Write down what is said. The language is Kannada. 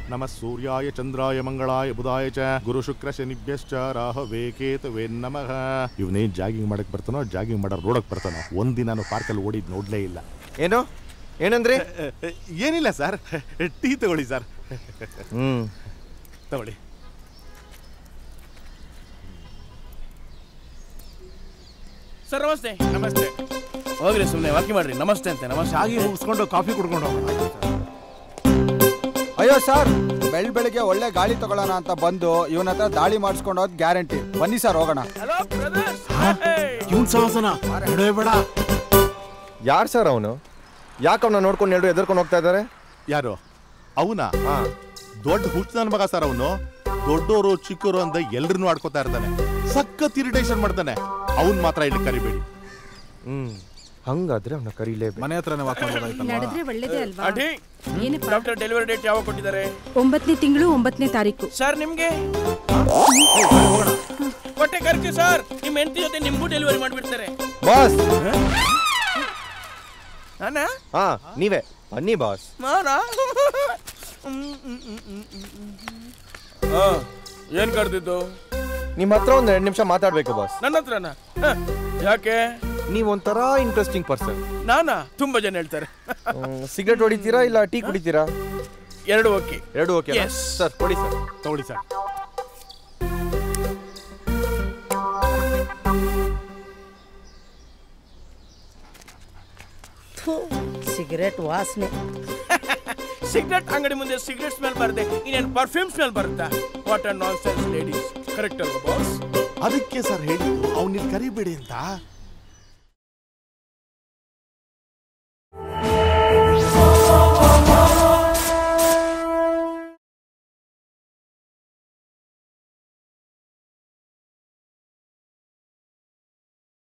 ನಮ ಸೂರ್ಯಾಯ ಚಂದ್ರಾಯ ಮಂಗಳಾಯ ಬುಧಾಯ ಚ ಗುರು ಶುಕ್ರ ಶನಿಭ್ಯಶ್ಚ ರಾಹವೇ ಕೇತುವೆ ನಮಃ ಇವನೇನ್ ಜಾಗಿಂಗ್ ಮಾಡಕ್ ಬರ್ತಾನೋ ಜಾಗಿಂಗ್ ಮಾಡೋ ರೋಡಕ್ ಬರ್ತಾನೋ ಒಂದಿನ ಪಾರ್ಕಲ್ಲಿ ಓಡಿದ್ ನೋಡ್ಲೇ ಇಲ್ಲ ಏನು ಏನಂದ್ರಿ ಏನಿಲ್ಲ ಸರ್ ಟೀ ತಗೊಳ್ಳಿ ಸರ್ ಹ್ಮ್ ತಗೊಳ್ಳಿ ಸರ್ ನಮಸ್ತೆ ನಮಸ್ತೆ ಹೋಗ್ರಿ ಸುಮ್ಮನೆ ವಾಕಿಂಗ್ ಮಾಡ್ರಿ ನಮಸ್ತೆ ಅಂತೆ ನಮಸ್ತೆ ಜಾಗಿ ಮುಗಿಸ್ಕೊಂಡು ಕಾಫಿ ಕುಡ್ಕೊಂಡು ಹೋಗೋಣ ಅಯ್ಯೋ ಸರ್ ಬೆಳ್ ಬೆಳಿಗ್ಗೆ ಒಳ್ಳೆ ಗಾಳಿ ತಗೊಳ್ಳೋಣ ಅಂತ ಬಂದು ಇವನ ಹತ್ರ ದಾಳಿ ಮಾಡಿಸ್ಕೊಂಡು ಹೋದ್ ಗ್ಯಾರಂಟಿ ಬನ್ನಿ ಸರ್ ಹೋಗೋಣ ಹಲೋ ಬ್ರದರ್ಸ್ ಇವನ್ ಸಾಹಸನ ಬಿಡೇ ಬೇಡ ಯಾರು ಸರ್ ಅವನು ಯಾಕೆ ಅವನ ನೋಡ್ಕೊಂಡು ಎಲ್ಲರೂ ಎದುರ್ಕೊಂಡು ಹೋಗ್ತಾ ಇದ್ದಾರೆ ಯಾರು ಅವನ ಹಾ ದೊಡ್ಡ ಹುಚ್ಚ ನನ್ ಮಗ ಸರ್ ಅವನು ದೊಡ್ಡೋರು ಚಿಕ್ಕವರು ಅಂತ ಎಲ್ರನ್ನೂ ಆಡ್ಕೋತಾ ಇರ್ತಾನೆ ಸಖತ್ ಇರಿಟೇಷನ್ ಮಾಡ್ತಾನೆ ಅವನ್ ಮಾತ್ರ ಇಲ್ಲಿ ಕರಿಬೇಡಿ ಹ್ಮ್ ಹಂಗಾದ್ರೆ ಅವನ ಕರೀಲೇಬೇಕು ಮನೆ ಹತ್ರನೇ ವಾಕ್ ನಡೆದ್ರೆ ಒಳ್ಳೇದೇ ಅಲ್ವಾ ಆಂಟಿ ಏನಪ್ಪ ಡಾಕ್ಟರ್ ಡೆಲಿವರಿ ಡೇಟ್ ಯಾವಾಗ ಕೊಟ್ಟಿದ್ದಾರೆ ಒಂಬತ್ತನೇ ತಿಂಗಳು ಒಂಬತ್ತನೇ ತಾರೀಕು ಸರ್ ನಿಮ್ಗೆ ಹೊಟ್ಟೆ ಖರ್ಚು ಸರ್ ನಿಮ್ಮ ಹೆಂಡತಿ ಜೊತೆ ನಿಮ್ಗೂ ಡೆಲಿವರಿ ಮಾಡ್ಬಿಡ್ತಾರೆ ಬಾಸ್ ನಾನಾ ಹಾ ನೀವೇ ಬನ್ನಿ ಬಾಸ್ ನಾನಾ ಹಾ ಏನ್ ಕರ್ದಿದ್ದು ನಿಮ್ಮ ಹತ್ರ ಒಂದ್ ಎರಡು ನಿಮಿಷ ಮಾತಾಡ್ಬೇಕು ಬಾಸ್ ನನ್ನ ಹತ್ರನಾ ಹ, ಯಾಕೆ ನೀವ್ ಒಂಥರ ಇಂಟ್ರೆಸ್ಟಿಂಗ್ ಪರ್ಸನ್ ನಾನಾ ತುಂಬಾ ಜನ ಹೇಳ್ತಾರೆ ಸಿಗರೆಟ್ ಹೊಡಿತೀರಾ ಇಲ್ಲ ಟೀ ಕುಡಿತೀರಾ ಎರಡು ಓಕೆ ಎರಡು ಓಕೆ Yes. ಸರ್ ಕೊಡಿ ಸರ್ ತಗೊಳ್ಳಿ ಸರ್ ಸಿಗರೆಟ್ ವಾಸನೆ ಸಿಗರೆಟ್ ಅಂಗಡಿ ಮುಂದೆ ಸಿಗರೆಟ್ ಸ್ಮೆಲ್ ಬರುತ್ತೆ ಇನ್ನೇನು ಪರ್ಫ್ಯೂಮ್ ಸ್ಮೆಲ್ ಬರುತ್ತಾ what are nonsense ladies correct ಅಲ್ವಾ ಬಾಸ್ ಅದಕ್ಕೆ ಸರ್ ಹೇಳಿದ್ದು ಅವ್ನಿಗೆ ಕರಿಬೇಡಿ ಅಂತ